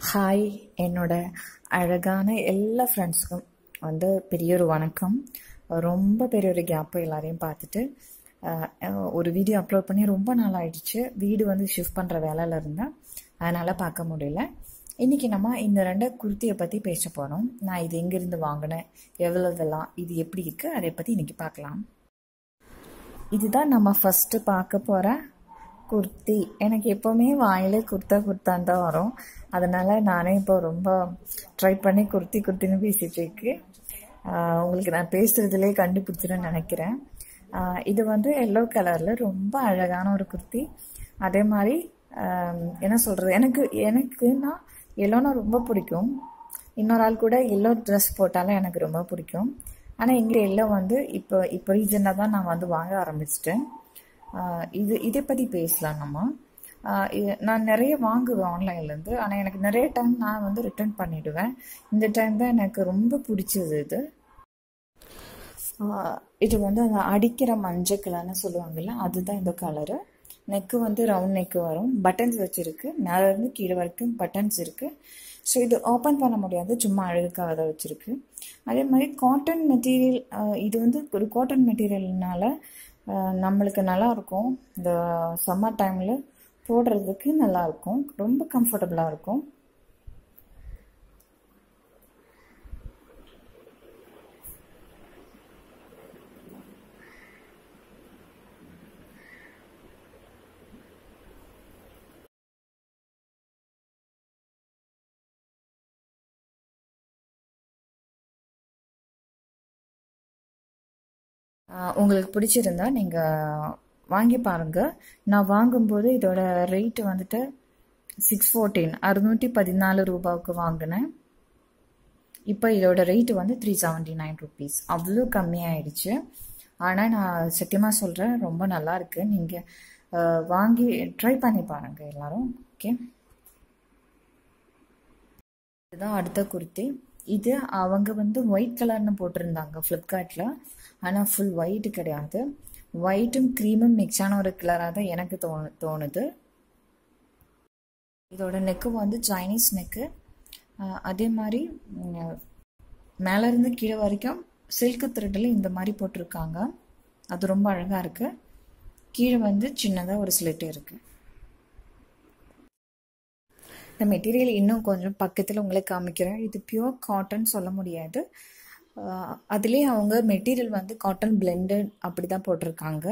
hi என்னோட அழகான எல்லா ஃப்ரெண்ட்ஸுக்கும் வந்து பெரிய ஒரு வணக்கம் ரொம்ப பெரிய ஒரு கேப்பு எல்லாரையும் பார்த்துட்டு அஹ், ஒரு வீடியோ அப்லோட் பண்ணி ரொம்ப நாள் ஆயிடுச்சு வீடு வந்து ஷிஃப்ட் பண்ணுற வேலையில் இருந்தேன் அதனால் பார்க்க முடியல இன்றைக்கி நம்ம இந்த ரெண்டு குர்த்தியை பற்றி பேச போகிறோம் நான் இது எங்கேருந்து வாங்கினேன் எவ்வளோதெல்லாம் இது எப்படி இருக்குது அதை பற்றி இன்றைக்கி பார்க்கலாம் இதுதான் நம்ம ஃபஸ்ட்டு பார்க்க போகிற குர்த்தி எனக்கு எப்போவுமே வாயிலே குர்த்தா குர்த்தான்னு தான் வரும் அதனால் நானே இப்போ ரொம்ப ட்ரை பண்ணி குர்த்தி குர்த்தின்னு பேசிகிட்டு இருக்கு ஆஹ் உங்களுக்கு நான் பேசுகிறதுலே கண்டுபிடிச்சிருன்னு நினைக்கிறேன் ஆஹ் இது வந்து எல்லோ கலரில் ரொம்ப அழகான ஒரு குர்த்தி அதே மாதிரி ஆஹ் என்ன சொல்கிறது எனக்கு எனக்குன்னா எல்லோனா ரொம்ப பிடிக்கும் இன்னொரு ஆள் கூட எல்லோ ட்ரெஸ் போட்டாலும் எனக்கு ரொம்ப பிடிக்கும் ஆனால் எங்கே எல்லோ வந்து இப்போ இப்போ ரீசெண்டாக தான் நான் வந்து வாங்க ஆரம்பிச்சிட்டேன் ஆஹ் இது இதை பற்றி பேசலாம் நம்ம ஆஹ் இது- நான் நிறைய வாங்குவேன் ஆன்லைன்லேருந்து ஆனால் எனக்கு நிறைய டைம் நான் வந்து ரிட்டர்ன் பண்ணிடுவேன் இந்த டைம் தான் எனக்கு ரொம்ப பிடிச்சது இது ஆஹ் இது வந்து அந்த அடிக்கிற மஞ்சள் கலர்னு சொல்லுவாங்கல்ல அதுதான் இந்த கலரு நெக்கு வந்து ரவுண்ட் நெக்கு வரும் பட்டன்ஸ் வச்சிருக்கு மேல இருந்து கீழே வரைக்கும் பட்டன்ஸ் இருக்கு ஸோ இது ஓப்பன் பண்ண முடியாது சும்மா அழகுக்காக தான் வச்சிருக்கு அதே மாதிரி காட்டன் மெட்டீரியல் இது வந்து ஒரு காட்டன் மெட்டீரியல்னால நம்மளுக்கு நல்லா இருக்கும் இந்த சம்மர் டைமில் போடுறதுக்கு நல்லா இருக்கும் ரொம்ப கம்ஃபர்டபுளாக இருக்கும் ஆஹ் உங்களுக்கு பிடிச்சிருந்தா நீங்கள் வாங்கி பாருங்க நான் வாங்கும்போது இதோட ரேட் வந்துட்டு சிக்ஸ் ஃபோர்டீன் அறுநூற்றி பதினாலு ரூபாவுக்கு வாங்கினேன் இப்போ இதோட ரேட் வந்து த்ரீ செவன்ட்டி நைன் ருபீஸ் அவ்வளோ கம்மியாயிடுச்சு ஆனால் நான் சத்தியமாக சொல்கிறேன் ரொம்ப நல்லா இருக்கு நீங்கள் வாங்கி ட்ரை பண்ணி பாருங்க எல்லாரும் ஓகே இதுதான் அடுத்த குர்த்தி இது அவங்க வந்து ஒயிட் கலர்னு போட்டிருந்தாங்க ஃப்ளிப்கார்ட்டில் ஆனால் ஃபுல் ஒயிட் கிடையாது ஒயிட்டும் க்ரீமும் மிக்ஸான ஒரு கலராக தான் எனக்கு தோணு தோணுது இதோட நெக்கு வந்து சைனீஸ் நெக்கு அதே மாதிரி ம், மேல இருந்து கீழே வரைக்கும் சில்க் த்ரெட்டில் இந்த மாதிரி போட்டிருக்காங்க அது ரொம்ப அழகாக இருக்கு கீழே வந்து சின்னதாக ஒரு ஸ்லிட் இருக்கு இந்த மெட்டீரியல் இன்னும் கொஞ்சம் பக்கத்தில் உங்களுக்கு காமிக்கிறேன் இது பியூர் காட்டன் சொல்ல முடியாது ஆஹ் அதுலேயே அவங்க மெட்டீரியல் வந்து காட்டன் பிளெண்டட் அப்படி தான் போட்டிருக்காங்க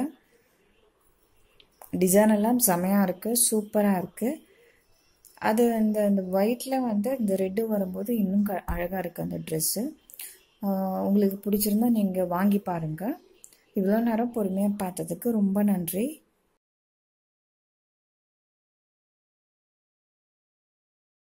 டிசைன் எல்லாம் செமையாக இருக்குது சூப்பராக இருக்குது அது இந்த இந்த ஒயிட்டில் வந்து இந்த ரெட்டு வரும்போது இன்னும் க அழகாக இருக்குது அந்த ட்ரெஸ்ஸு உங்களுக்கு பிடிச்சிருந்தா நீங்கள் வாங்கி பாருங்கள் இவ்வளோ நேரம் பொறுமையாக பார்த்ததுக்கு ரொம்ப நன்றி